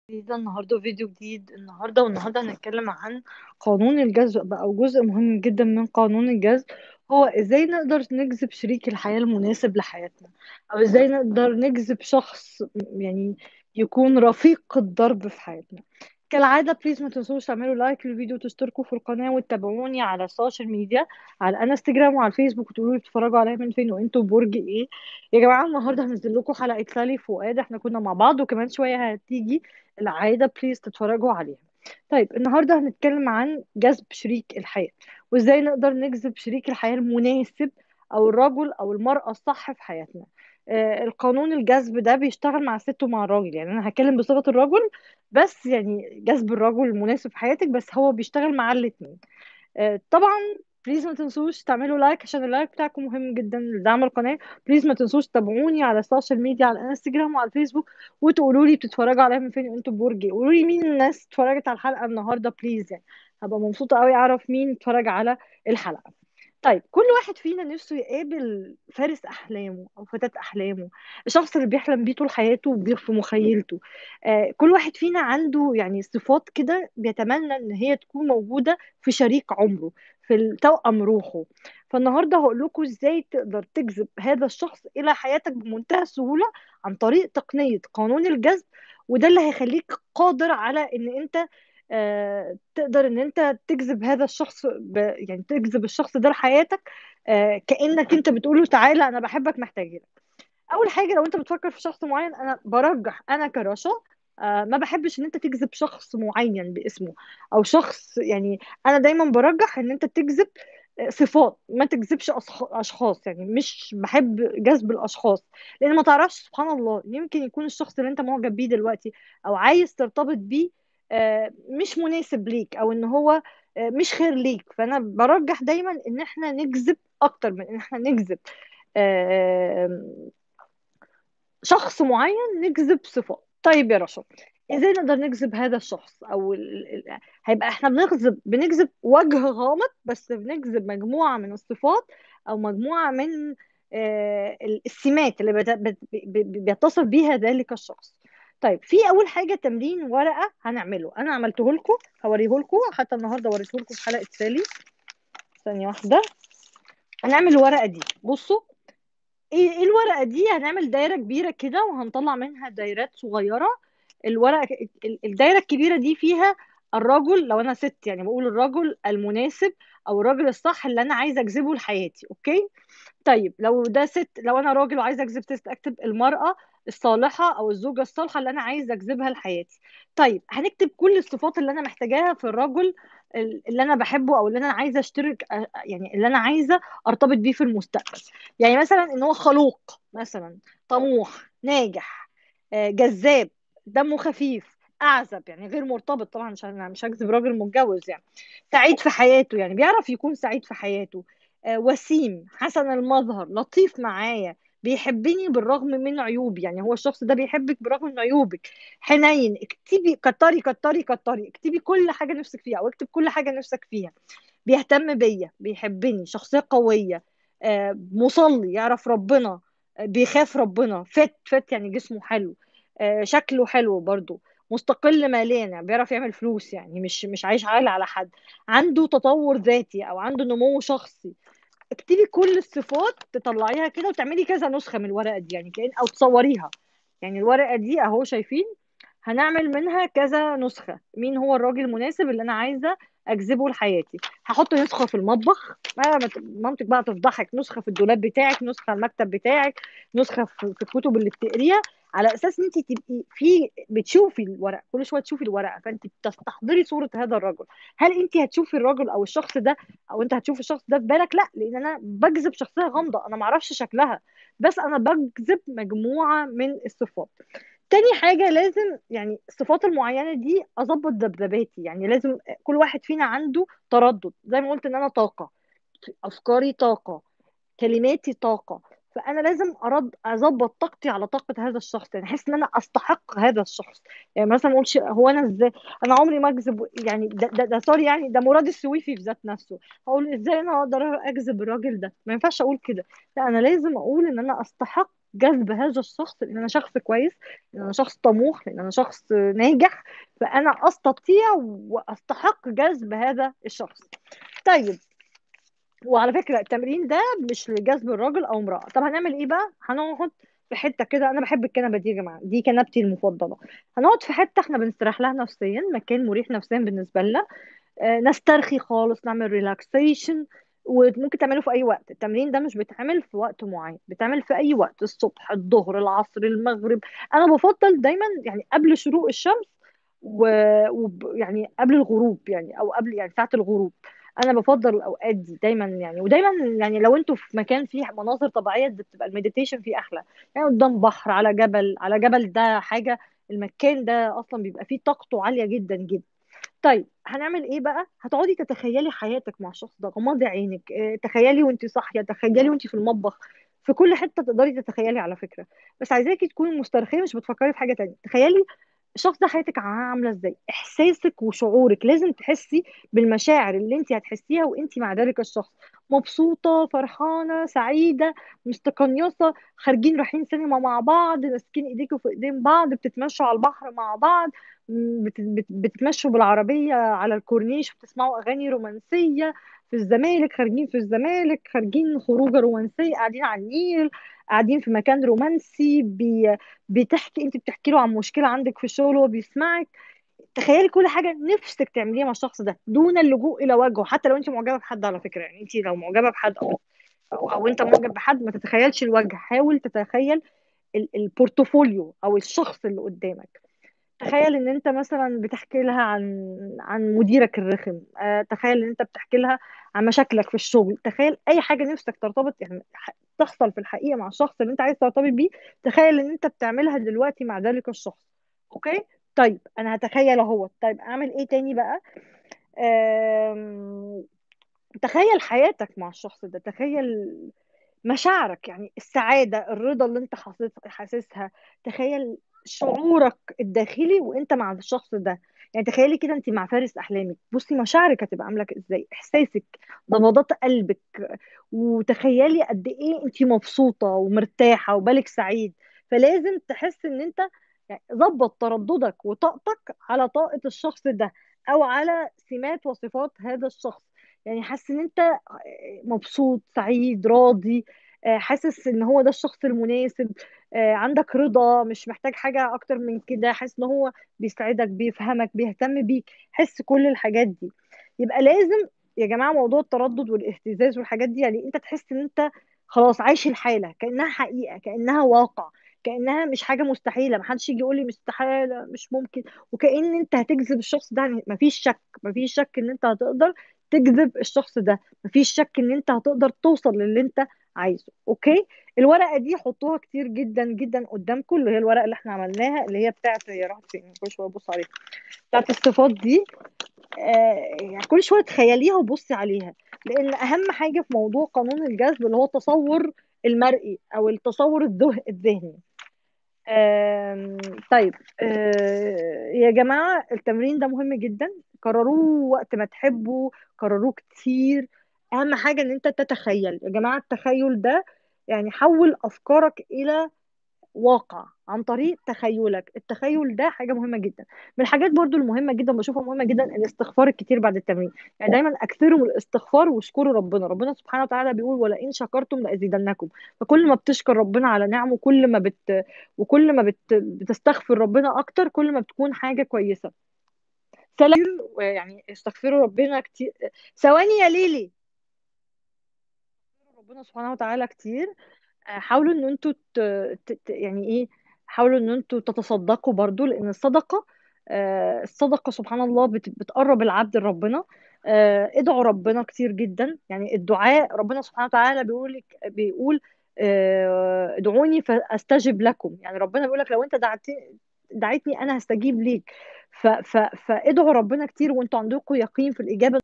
جديدة النهاردة فيديو جديد النهاردة والنهاردة هنتكلم عن قانون الجذب أو جزء مهم جدا من قانون الجذب هو إزاي نقدر نجذب شريك الحياة المناسب لحياتنا أو إزاي نقدر نجذب شخص يعني يكون رفيق الدرب في حياتنا كالعادة بليز ما تنسوش تعملوا لايك للفيديو وتشتركوا في القناة وتتابعوني على السوشيال ميديا على انستجرام وعلى الفيسبوك وتقولوا لي بتتفرجوا عليا من فين وانتوا برج ايه يا جماعة النهاردة هنزل لكم حلقة سالي فؤاد احنا كنا مع بعض وكمان شوية هتيجي العادة بليز تتفرجوا عليها طيب النهاردة هنتكلم عن جذب شريك الحياة وازاي نقدر نجذب شريك الحياة المناسب او الرجل او المرأة الصح في حياتنا آه، القانون الجذب ده بيشتغل مع الست ومع الراجل يعني انا هتكلم بصيغة الرجل بس يعني جذب الرجل المناسب في حياتك بس هو بيشتغل مع الاتنين آه، طبعا بليز ما تنسوش تعملوا لايك عشان اللايك بتاعكم مهم جدا لدعم القناة بليز ما تنسوش تتابعوني على السوشيال ميديا على الانستجرام وعلى الفيسبوك وتقولوا لي بتتفرجوا عليا من فين وانتوا بورجي قولوا لي مين الناس اتفرجت على الحلقة النهاردة بليز يعني هبقى مبسوطة قوي اعرف مين اتفرج على الحلقة طيب كل واحد فينا نفسه يقابل فارس احلامه او فتاة احلامه الشخص اللي بيحلم بيه طول حياته وبيه في مخيلته آه كل واحد فينا عنده يعني صفات كده بيتمنى ان هي تكون موجودة في شريك عمره في التوأم روحه فالنهارده هقول لكم ازاي تقدر تجذب هذا الشخص الى حياتك بمنتهى السهولة عن طريق تقنية قانون الجذب وده اللي هيخليك قادر على ان انت آه، تقدر ان انت تجذب هذا الشخص ب... يعني تجذب الشخص ده لحياتك آه، كأنك انت بتقول له تعالى انا بحبك محتاجك اول حاجه لو انت بتفكر في شخص معين انا برجح انا كرشا آه، ما بحبش ان انت تجذب شخص معين باسمه او شخص يعني انا دايما برجح ان انت تجذب آه، صفات ما تجذبش أصخ- اشخاص يعني مش بحب جذب الاشخاص لان ما تعرفش سبحان الله يمكن يكون الشخص اللي انت معجب بيه دلوقتي او عايز ترتبط بيه آه، مش مناسب ليك او ان هو آه، مش خير ليك فانا برجح دايما ان احنا نجذب اكتر من ان احنا نجذب آه، شخص معين نجذب صفات طيب يا رشا ازاي نقدر نجذب هذا الشخص او ال... ال... هيبقى احنا بنجذب بنجذب وجه غامض بس بنجذب مجموعة من الصفات او مجموعة من آه، السمات اللي بت... بت... ب- بيتصف بيها ذلك الشخص طيب في اول حاجة تمرين ورقة هنعمله انا عملته لكم هوريه لكم حتى النهارده وريته لكم في حلقة سالي ثانية واحدة هنعمل الورقة دي بصوا ايه إيه الورقة دي هنعمل دايرة كبيرة كده وهنطلع منها دايرات صغيرة الورقة ال- الدايرة الكبيرة دي فيها الرجل لو انا ست يعني بقول الرجل المناسب او الراجل الصح اللي انا عايزة اجذبه لحياتي اوكي طيب لو ده ست لو انا راجل وعايزه اجذب ست اكتب المرأة الصالحة او الزوجة الصالحة اللي انا عايزه اجذبها لحياتي طيب هنكتب كل الصفات اللي انا محتاجاها في الرجل اللي انا بحبه او اللي انا عايزه اشترك يعني اللي انا عايزه ارتبط بيه في المستقبل يعني مثلا ان هو خلوق مثلا طموح ناجح آه، جذاب دمه خفيف اعزب يعني غير مرتبط طبعا مش أنا مش هجذب راجل متجوز يعني سعيد في حياته يعني بيعرف يكون سعيد في حياته آه، وسيم حسن المظهر لطيف معايا بيحبني بالرغم من عيوبي يعني هو الشخص ده بيحبك بالرغم من عيوبك حنين اكتبي كتري كتري كتري اكتبي كل حاجة نفسك فيها او اكتب كل حاجة نفسك فيها بيهتم بيا بيحبني شخصية قوية آه، مصلي يعرف ربنا آه، بيخاف ربنا فت فت يعني جسمه حلو آه، شكله حلو برضو مستقل ماليا يعني بيعرف يعمل فلوس يعني مش مش عايش عالي على حد عنده تطور ذاتي او عنده نمو شخصي اكتبي كل الصفات تطلعيها كده وتعملي كذا نسخة من الورقة دي يعني كأن او تصوريها يعني الورقة دي اهو شايفين هنعمل منها كذا نسخة مين هو الراجل المناسب اللي انا عايزة اجذبه لحياتي هحط نسخة في المطبخ ما ما ت- مامتك بقى تفضحك نسخة في الدولاب بتاعك نسخة على المكتب بتاعك نسخة في في الكتب اللي بتقريها على اساس ان انت تبقي في بتشوفي الورق كل شويه تشوفي الورقه فانت بتستحضري صوره هذا الرجل هل انت هتشوفي الرجل او الشخص ده او انت هتشوف الشخص ده في بالك لا لان انا بجذب شخصيه غامضه انا ما اعرفش شكلها بس انا بجذب مجموعه من الصفات تاني حاجة لازم يعني الصفات المعينة دي أظبط ذبذباتي يعني لازم كل واحد فينا عنده تردد زي ما قلت إن أنا طاقة أفكاري طاقة كلماتي طاقة فأنا لازم أرد أظبط طاقتي على طاقة هذا الشخص يعني أحس إن أنا أستحق هذا الشخص يعني مثلا ما أقولش هو أنا إزاي أنا عمري ما أجذب يعني ده, ده, ده سوري يعني ده مراد السويفي في ذات نفسه هقول إزاي أنا أقدر أجذب الراجل ده ما ينفعش أقول كده لا أنا لازم أقول إن أنا أستحق جذب هذا الشخص لان انا شخص كويس لان انا شخص طموح لان انا شخص ناجح فانا استطيع واستحق جذب هذا الشخص طيب وعلى فكرة التمرين ده مش لجذب الراجل او امرأة طب هنعمل ايه بقى هنقعد في حتة كده انا بحب الكنبة دي يا جماعة دي كنبتي المفضلة هنقعد في حتة احنا بنستريح لها نفسيا مكان مريح نفسيا بالنسبة لنا آه، نسترخي خالص نعمل ريلاكسيشن وممكن تعمله في اي وقت التمرين ده مش بيتعمل في وقت معين بيتعمل في اي وقت الصبح الظهر العصر المغرب انا بفضل دايما يعني قبل شروق الشمس و... وب... يعني قبل الغروب يعني او قبل يعني ساعة الغروب انا بفضل الاوقات دي دايما يعني ودايما يعني لو انتوا في مكان فيه مناظر طبيعيه دي بتبقى المديتيشن فيه احلى يعني قدام بحر على جبل على جبل ده حاجه المكان ده اصلا بيبقى فيه طاقته عاليه جدا جدا طيب هنعمل ايه بقى هتقعدي تتخيلي حياتك مع الشخص ده غمضي عينك اه، تخيلي وانت صاحيه تخيلي وانت في المطبخ في كل حته تقدري تتخيلي على فكره بس عايزاكي تكوني مسترخيه مش بتفكري في حاجه تانية تخيلي الشخص ده حياتك عامله ازاي احساسك وشعورك لازم تحسي بالمشاعر اللي انت هتحسيها وانت مع ذلك الشخص مبسوطه فرحانه سعيده مستقنيصه خارجين رايحين سينما مع بعض ماسكين ايديكوا في ايدين بعض بتتمشوا على البحر مع بعض م، بت- بت- بتتمشوا بالعربيه على الكورنيش بتسمعوا اغاني رومانسيه في الزمالك خارجين في الزمالك خارجين خروجه رومانسيه قاعدين على النيل قاعدين في مكان رومانسي بي بتحكي انت بتحكي له عن مشكله عندك في الشغل وهو بيسمعك تخيلي كل حاجه نفسك تعمليها مع الشخص ده دون اللجوء الى وجهه حتى لو انت معجبه بحد على فكره يعني انت لو معجبه بحد او او, أو انت معجب بحد ما تتخيلش الوجه حاول تتخيل ال- البورتفوليو او الشخص اللي قدامك تخيل ان انت مثلا بتحكي لها عن عن مديرك الرخم آه، تخيل ان انت بتحكي لها عن مشاكلك في الشغل تخيل اي حاجه نفسك ترتبط يعني ح- تحصل في الحقيقه مع الشخص اللي انت عايز ترتبط بيه تخيل ان انت بتعملها دلوقتي مع ذلك الشخص اوكي طيب انا هتخيل اهو طيب اعمل ايه تاني بقى آم، تخيل حياتك مع الشخص ده تخيل مشاعرك يعني السعادة الرضا اللي انت حاسس حاسسها تخيل شعورك الداخلي وانت مع الشخص ده يعني تخيلي كده انت مع فارس احلامك بصي مشاعرك هتبقى عامله ازاي احساسك نبضات قلبك وتخيلي قد ايه انت مبسوطه ومرتاحه وبالك سعيد فلازم تحس ان انت يعني ظبط ترددك وطاقتك على طاقه الشخص ده او على سمات وصفات هذا الشخص يعني حاسس ان انت مبسوط سعيد راضي آه، حاسس ان هو ده الشخص المناسب آه، عندك رضا مش محتاج حاجة اكتر من كده حاسس ان هو بيساعدك بيفهمك بيهتم بيك حس كل الحاجات دي يبقى لازم يا جماعة موضوع التردد والاهتزاز والحاجات دي يعني انت تحس ان انت خلاص عايش الحالة كأنها حقيقة كأنها واقع كأنها مش حاجة مستحيلة محدش يجي يقول لي مستحيلة مش ممكن وكأن انت هتجذب الشخص ده يعني مفيش شك مفيش شك ان انت هتقدر تجذب الشخص ده مفيش شك ان انت هتقدر توصل للي انت عايزه اوكي الورقه دي حطوها كتير جدا جدا قدامكم اللي هي الورقه اللي احنا عملناها اللي هي بتاعت هي راحت فين كل شويه ابص عليها بتاعت الصفات دي آه يعني كل شويه تخيليها وبصي عليها لان اهم حاجه في موضوع قانون الجذب اللي هو التصور المرئي او التصور الذه- الذهني آم، طيب آه، يا جماعة التمرين ده مهم جدا كرروه وقت ما تحبوا كرروه كتير أهم حاجة إن أنت تتخيل يا جماعة التخيل ده يعني حول أفكارك إلى واقع عن طريق تخيلك التخيل ده حاجة مهمة جدا من الحاجات برضو المهمة جدا بشوفها مهمة جدا الاستغفار الكتير بعد التمرين يعني دايما اكثروا من الاستغفار واشكروا ربنا ربنا سبحانه وتعالى بيقول ولئن شكرتم لأزيدنكم فكل ما بتشكر ربنا على نعمه كل ما بت وكل ما بت... بتستغفر ربنا اكتر كل ما بتكون حاجة كويسة سلام يعني استغفروا ربنا كتير ثواني يا ليلي ربنا سبحانه وتعالى كتير حاولوا ان انتوا ت... ت... ت- يعني ايه حاولوا ان انتوا تتصدقوا برضو لان الصدقة آه، الصدقة سبحان الله بت... بتقرب العبد لربنا آه، ادعوا ربنا كتير جدا يعني الدعاء ربنا سبحانه وتعالى بيقول لك بيقول آه، ادعوني فاستجب لكم يعني ربنا بيقول لك لو انت دعتني دعيتني انا هستجيب ليك ف... ف... فادعوا ربنا كتير وانتوا عندكم يقين في الاجابة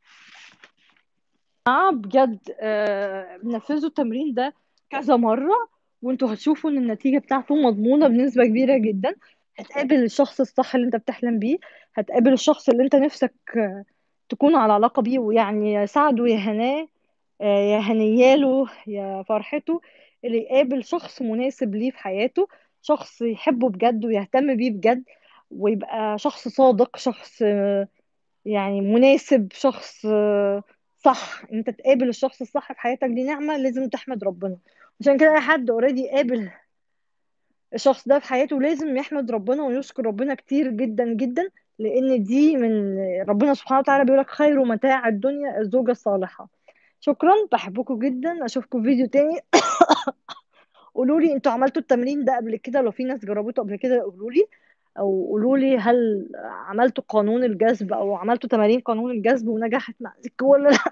اه بجد آه، نفذوا التمرين ده كذا مرة وانتوا هتشوفوا ان النتيجة بتاعته مضمونة بنسبة كبيرة جدا هتقابل الشخص الصح اللي انت بتحلم بيه هتقابل الشخص اللي انت نفسك آه، تكون على علاقة بيه ويعني يا سعده يا هناه آه، يا هنياله يا فرحته اللي يقابل شخص مناسب ليه في حياته شخص يحبه بجد ويهتم بيه بجد ويبقى شخص صادق شخص آه، يعني مناسب شخص آه، صح انت تقابل الشخص الصح في حياتك دي نعمة لازم تحمد ربنا عشان كده اي حد اوريدي قابل الشخص ده في حياته لازم يحمد ربنا ويشكر ربنا كتير جدا جدا لان دي من ربنا سبحانه وتعالى بيقولك خير متاع الدنيا الزوجة الصالحة شكرا بحبكم جدا اشوفكم في فيديو تاني قولوا لي انتوا عملتوا التمرين ده قبل كده لو في ناس جربوه قبل كده قولوا لي او قولوا لي هل عملتوا قانون الجذب او عملتوا تمارين قانون الجذب ونجحت معاكم ولا لا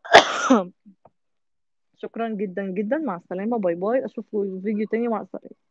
شكرا جدا جدا مع السلامة باي باي اشوفكم في فيديو تاني مع السلامة